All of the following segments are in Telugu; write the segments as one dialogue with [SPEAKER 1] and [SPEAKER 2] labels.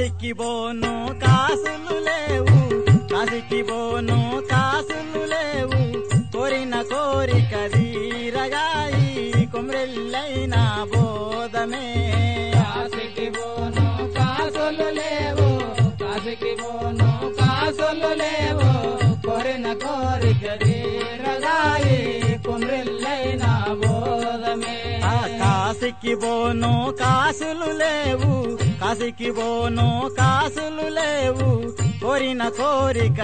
[SPEAKER 1] కాశీకి బోను కాసులు లేవు కాశీకి బోను కాసులు లేవు కోరిన కోరిక తీరగాయి కొమ్రెల్లైన బోధమే
[SPEAKER 2] కాశీకి పోను కాసులు లేవు కాశీకి పోను కాసులు లేవు కోరిన కోరిక తీరగాయి కుమ్రిల్లైన బోధమే
[SPEAKER 1] ఆ కాశీకి బోను కాసులు లేవు కాశీకి బోను కాసులు లేవు కోరిన కోరిక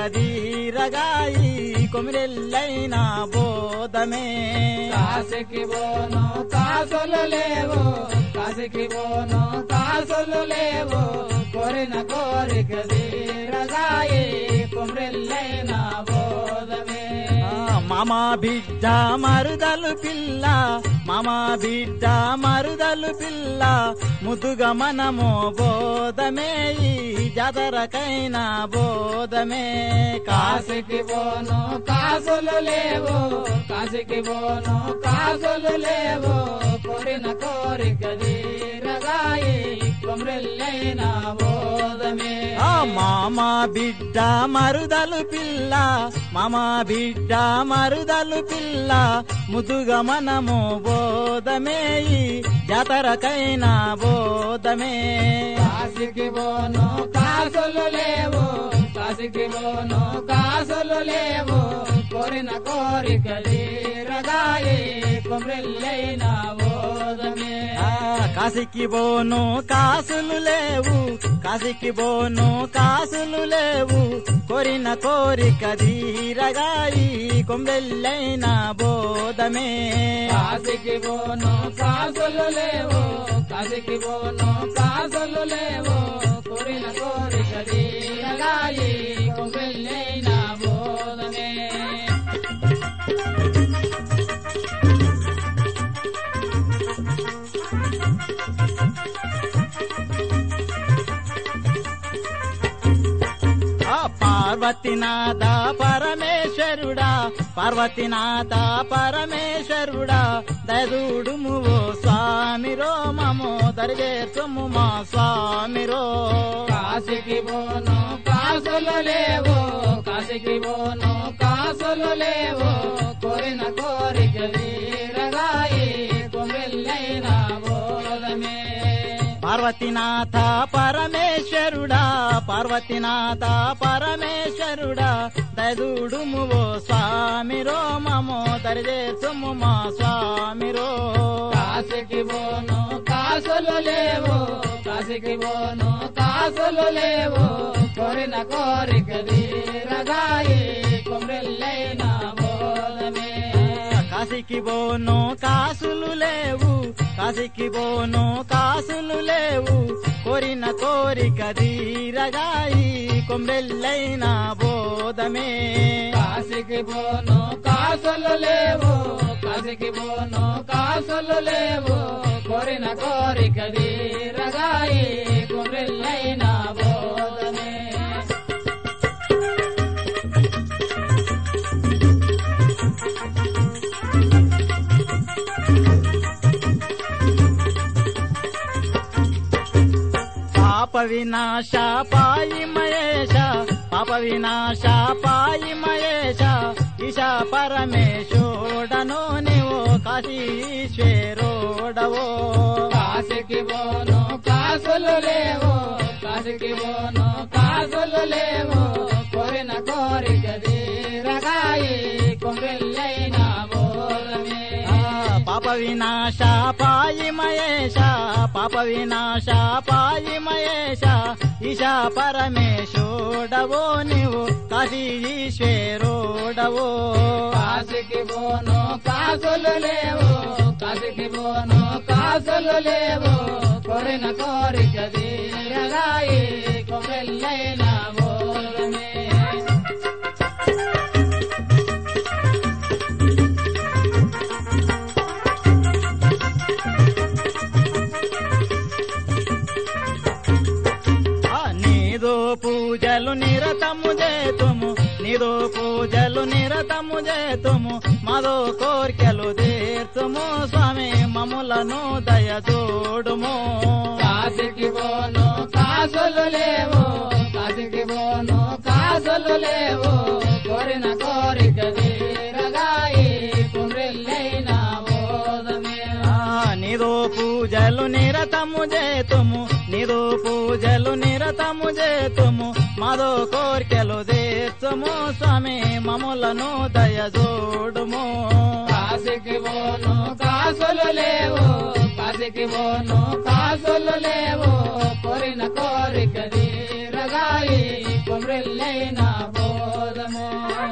[SPEAKER 1] తీరగాయి కొమిరెల్లైన బోధమే
[SPEAKER 2] కాశీకి పోను కాసులు లేవు కాశీకి పోను కాసులు లేవు కోరిన కోరిక తీరగాయి కుమ్రిల్లైన బోధమే
[SPEAKER 1] ఆ, మామ బిడ్డ మరుదలు పిల్ల మామ బిడ్డ మరుదలు పిల్ల ముదుగా మనము బోధమే ఈ జాతరకైన బోధమే కాశీ
[SPEAKER 2] కాశీకి పోను కాసులు లేవు కాశీకి పోను కాసులు లేవు కోరిన కోరిక తీరగాయి కొమ్రెల్లైన బోధమే
[SPEAKER 1] ఆ మామ బిడ్డ మరుదలు పిల్ల మామ బిడ్డ మరుదలు పిల్ల ముదుగా మనము బోధమే ఈ జాతరకైన బోధమే
[SPEAKER 2] కాశీకి పోను కాసులు లేవు కాశీకి పోను కాసులు లేవు కోరిన కోరిక తీరగాయి కొమ్రెల్లైన బోధమే
[SPEAKER 1] ఆ, కాశీకి బోను కాసులు లేవు కాశీకి బోను కాసులు లేవు కోరిన కోరిక తీరగాయి కొంబెల్లైన బోధమే
[SPEAKER 2] కాశీకి పోను కాసులు లేవు కాశీకి పోను కాసులు లేవు కోరిన కోరిక తీరగాయి కొమ్రెల్లైన బోధమే
[SPEAKER 1] ఆ పార్వతీనాథ పరమేశ్వరుడా పార్వతీనాథ పరమేశ్వరుడా దయదూడుము ఓ స్వామి రో మమో దరిచేర్చుము మా స్వామి రో
[SPEAKER 2] కాశీకి పోను కాసులు లేవు కాశీకి పోను కాసులు లేవు కోరిన కోరిక తీరగాయి కొమ్రెల్లైన బోధమే
[SPEAKER 1] పార్వతీనాథ పరమేశ్వరుడా పార్వతీనాథ పరమేశ్వరుడా దయదూడుము ఓ స్వామి రో మమో దరిచేర్చుము మా స్వామి రో
[SPEAKER 2] కాశీకి పోను కాసులు లేవు కాశీకి పోను కాసులు లేవు కోరిన కోరిక తీరగాయి కొమ్రెల్లైన బోధమే
[SPEAKER 1] కాశీకి బోను కాసులు లేవు కాశీకి బోను కాసులు లేవు కోరిన కోరిక తీరగాయి కొమ్రెల్లైన బోధమే
[SPEAKER 2] కాశీకి పోను కాసులు లేవు కాశీకి పోను కాసులు లేవు కోరిన కోరిక తీరగాయి కొమ్రెల్లైన బోధమే
[SPEAKER 1] పాప వినాశ పాయి మహేశ పాప వినాశ పాయి మహేశ ఈశా పరమేశోడను నీవు కాశీశ్వరోడవో
[SPEAKER 2] కాశీకి పోను కాసులు లేవు కాశీకి పోను కాసులు లేవు కోరిన కోరిక తీరగాయి కొమ్రెల్లైన బోధమే
[SPEAKER 1] ఆ, పాప వినాశ పాయి మహేశ పాప వినాశ పాయి మహేశ ఈశా పరమేశోడవో నీవు కాశీశ్వరోడవో
[SPEAKER 2] కాశీకి పోను కాసులు లేవు కాశీకి పోను కాసులు లేవు కోరిన కోరిక తీరగాయి కొమ్రెల్లైన బోధమే
[SPEAKER 1] ఆ, నీదో పూజలు నిరతము చేతుము నీదో పూజలు నిరతము చేతుము మదో కోర్కెలు తీర్చుము స్వామి మమ్ములను దయ చూడుము
[SPEAKER 2] కాశీకి పోను కాసు కాసులు లేవు కాశీకి పోను కాసులు లేవు కోరిన కోరిక తీరగాయి కుమ్రెల్లైన బోధమే
[SPEAKER 1] ఆ, నీదో పూజలు నిరతము చేతుము నీదో పూజలు నిరతము చేతుము మాదో కోరికలు తీర్చుము స్వామి మమ్ములను దయజోడుము
[SPEAKER 2] కాశీకి పోను కాసులు లేవు కాశీకి పోను కాసులు లేవు కోరిన కోరిక తీరగాయి కుమ్రెల్లైన బోధము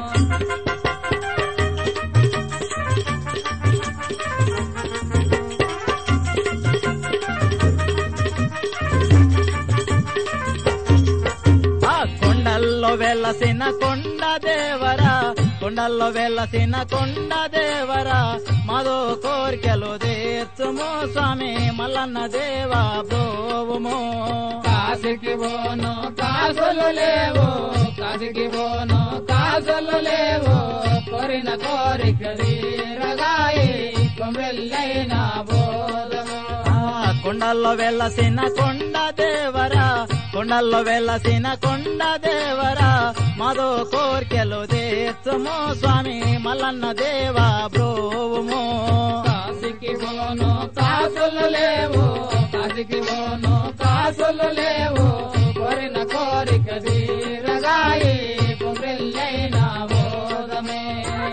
[SPEAKER 1] ఆ కొండల్లో వెలసిన కొండ దేవరా కొండల్లో వెలసిన కొండ దేవరా మాదో కోరికలు తీర్చుము స్వామి మల్లన్న దేవా బ్రోవుము
[SPEAKER 2] కాశీకి పోను కాసులు లేవు కాశీకి పోను కాసులు లేవు కోరిన కోరిక తీరగాయి కొమ్రెల్లైన బోధము
[SPEAKER 1] ఆ కొండల్లో వెలసిన కొండ దేవరా కొండల్లో వెలసిన కొండ దేవరా మాదో కోరికలు తీర్చుము స్వామి మల్లన్న దేవా బ్రోవుము
[SPEAKER 2] కాశీకి పోను కాసులు లేవు కాశీకి పోను కాసులు లేవు కోరిన కోరిక తీరగాయి కొమ్రెల్లైన బోధమే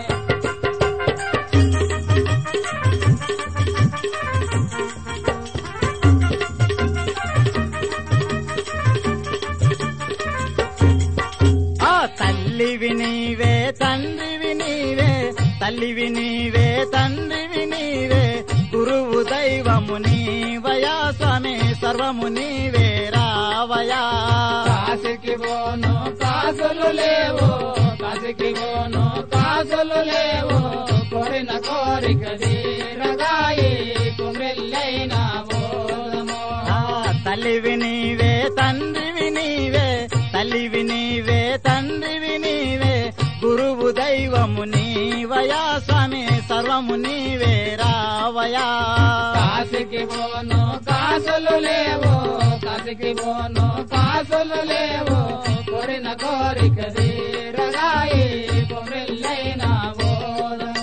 [SPEAKER 1] ఆ తల్లివి నీవే తండ్రివి నీవే తల్లివి నీవే తండ్రివి నీవే గురువు దైవము నీవయా స్వామి సర్వము నీవే రావయా
[SPEAKER 2] కాశీకి పోను కాసులు లేవు కాశీకి పోను కాసులు లేవు కోరిన కోరిక తీరగాయి కుమ్రెల్లైన బోధము
[SPEAKER 1] ఆ తల్లివి నీవే తండ్రివి నీవే తల్లివి నీవే తండ్రివి నీవే గురువు దైవము నీవయా స్వామి సర్వము నీవే రావయా
[SPEAKER 2] కాశీకి పోను కాసులు లేవు కాశీకి పోను కాసులు లేవు కోరిన కోరిక తీరగాయి కుమ్రెల్లైన బోధము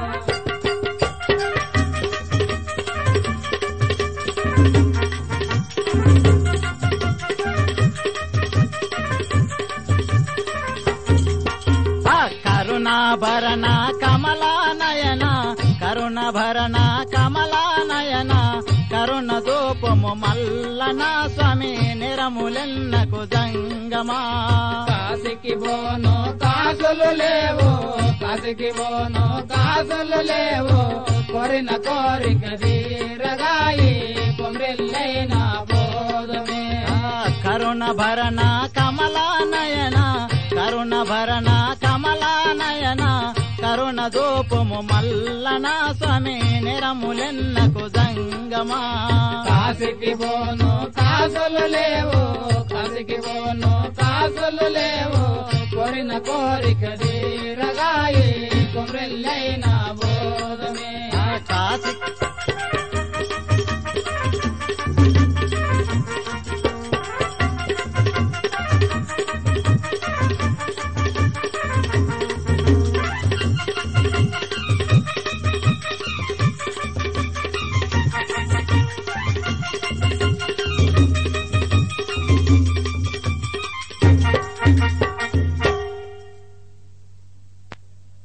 [SPEAKER 1] ఆ కరుణాభరణ కమలానయన కరుణభరణ కమలానయన కరుణ దూపము మల్లన స్వామి నిరములెన్నకు జంగమా
[SPEAKER 2] కాశీకి పోను కాసులు లేవు కాశీకి పోను కాసులు లేవు కోరిన కోరిక తీరగాయి కొమ్రెల్లైన బోధమే
[SPEAKER 1] ఆ కరుణభరణ కమలానయన కరుణభరణ కమలానయన కరుణ దూపము మల్లన స్వామి నిరములెన్నకు జంగమా
[SPEAKER 2] కాశీకి పోను కాసులు లేవు కాశీకి పోను కాసులు లేవు కోరిన కోరిక తీరగాయి కొమ్రెల్లైన బోధమే
[SPEAKER 1] ఆ కాశీ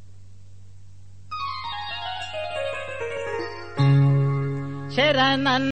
[SPEAKER 1] శరణన్